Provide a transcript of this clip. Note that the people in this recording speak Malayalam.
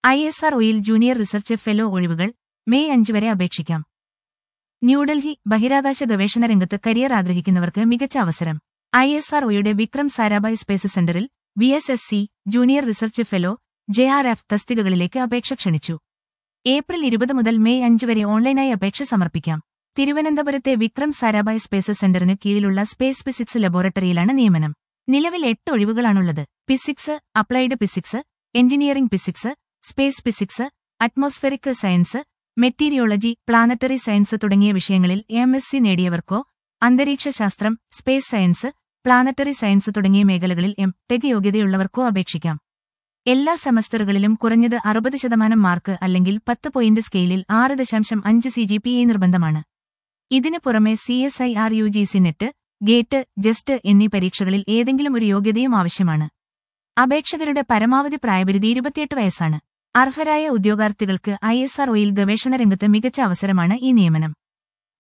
ഐ എസ് ആർ ഒയിൽ ജൂനിയർ റിസർച്ച് ഫെലോ ഒഴിവുകൾ മെയ് അഞ്ച് വരെ അപേക്ഷിക്കാം ന്യൂഡൽഹി ബഹിരാകാശ ഗവേഷണ രംഗത്ത് കരിയർ ആഗ്രഹിക്കുന്നവർക്ക് മികച്ച അവസരം ഐ എസ് ആർ ഒയുടെ വിക്രം സാരാഭായ് സ്പേസ് സെന്ററിൽ V S S C junior research fellow J R F തസ്തികകളിലേക്ക് അപേക്ഷ ക്ഷണിച്ചു ഏപ്രിൽ ഇരുപത് മുതൽ മെയ് അഞ്ച് വരെ ഓൺലൈനായി അപേക്ഷ സമർപ്പിക്കാം തിരുവനന്തപുരത്തെ വിക്രം സാരാഭായ് സ്പേസ് സെന്ററിന് കീഴിലുള്ള സ്പേസ് ഫിസിക്സ് ലബോറട്ടറിയിലാണ് നിയമനം നിലവിൽ എട്ട് ഒഴിവുകളാണുള്ളത് physics applied physics engineering physics space physics atmospheric science meteorology planetary science തുടങ്ങിയ വിഷയങ്ങളിൽ എം എസ് സി നേടിയവർക്കോ അന്തരീക്ഷ ശാസ്ത്രം സ്പേസ് സയൻസ് പ്ലാനറ്ററി സയൻസ് തുടങ്ങിയ മേഖലകളിൽ എം ടെക് യോഗ്യതയുള്ളവർക്കോ അപേക്ഷിക്കാം എല്ലാ സെമസ്റ്ററുകളിലും കുറഞ്ഞത് അറുപത് ശതമാനം മാർക്ക് അല്ലെങ്കിൽ പത്ത് പോയിന്റ് സ്കെയിലിൽ ആറ് ദശാംശം അഞ്ച് സി ജി പി എ നിർബന്ധമാണ് ഇതിനു പുറമെ C S I R U G C NET GATE JEST എന്നീ പരീക്ഷകളിൽ ഏതെങ്കിലും ഒരു യോഗ്യതയും ആവശ്യമാണ് അപേക്ഷകരുടെ പരമാവധി പ്രായപരിധി ഇരുപത്തിയെട്ട് വയസ്സാണ് അർഹരായ ഉദ്യോഗാർത്ഥികൾക്ക് ഐ എസ് ആർ ഒയിൽ ഗവേഷണ രംഗത്ത് മികച്ച അവസരമാണ് ഈ നിയമനം